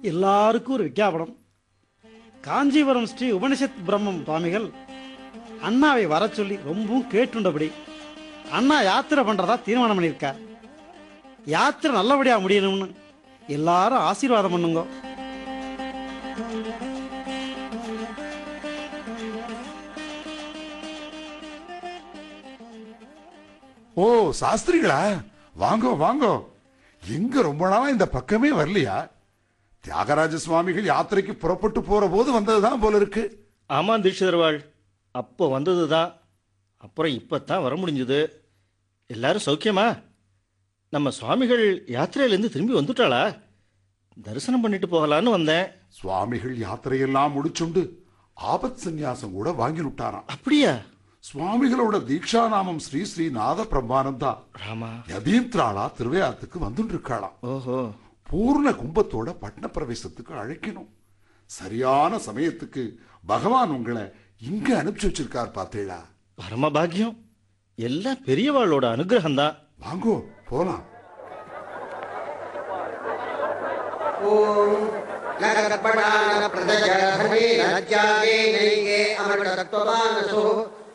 எல்லாருக்கும் ஒரு விஞ்ஞாபனம் காஞ்சிபுரம் ஸ்ரீ உபனிஷத் பிரம்மம் சுவாமிகள் அண்ணாவை வர சொல்லி ரொம்பவும் கேட்டுண்டபடி அண்ணா யாத்திரை பண்றதா தீர்மானம் பண்ணியிருக்கார் யாத்திரை நல்லபடியா முடியணும்னு எல்லாரும் ஆசீர்வாதம் பண்ணுங்க ஓ சாஸ்திரிகளா வாங்கோ வாங்கோ எங்க ரொம்ப நாளா இந்த பக்கமே வரலையா தியாகராஜ சுவாமிகள் யாத்திரைக்கு புறப்பட்டு போற போது வந்ததுதான் போல இருக்கு ஆமாம் தீட்சிதர்வாள் அப்போ வந்தது தான் அப்புறம் இப்போ தான் வர முடிஞ்சது எல்லாரும் சௌக்கியமா நம்ம சுவாமிகள் யாத்திரையிலேருந்து திரும்பி வந்துட்டாளா தரிசனம் பண்ணிட்டு போகலான்னு வந்தேன் சுவாமிகள் யாத்திரையெல்லாம் முடிச்சுண்டு ஆபத் சந்நியாசம் கூட வாங்கி விட்டாராம் அப்படியா சுவாமிகளோட தீக்ஷா நாமம் ஸ்ரீ ஸ்ரீ நாத பிரம்மானந்தா ராமா யதீந்திராளா திருவையாத்துக்கு வந்துட்டு இருக்காளாம் ஓஹோ பூர்ண கும்பத்தோட பட்ன பிரவேசத்துக்கு அழைக்கணும் சரியான சமயத்துக்கு பகவான் உங்களை இங்க அனுப்பிச்சு வச்சிருக்கார் பார்த்தீங்களா பரம பாக்கியம் எல்லாம் பெரியவாளோட அனுகிரகம் தான் வாங்கோ போலாம் ॐ न कर्पणान प्रदजर्मे राज्यागे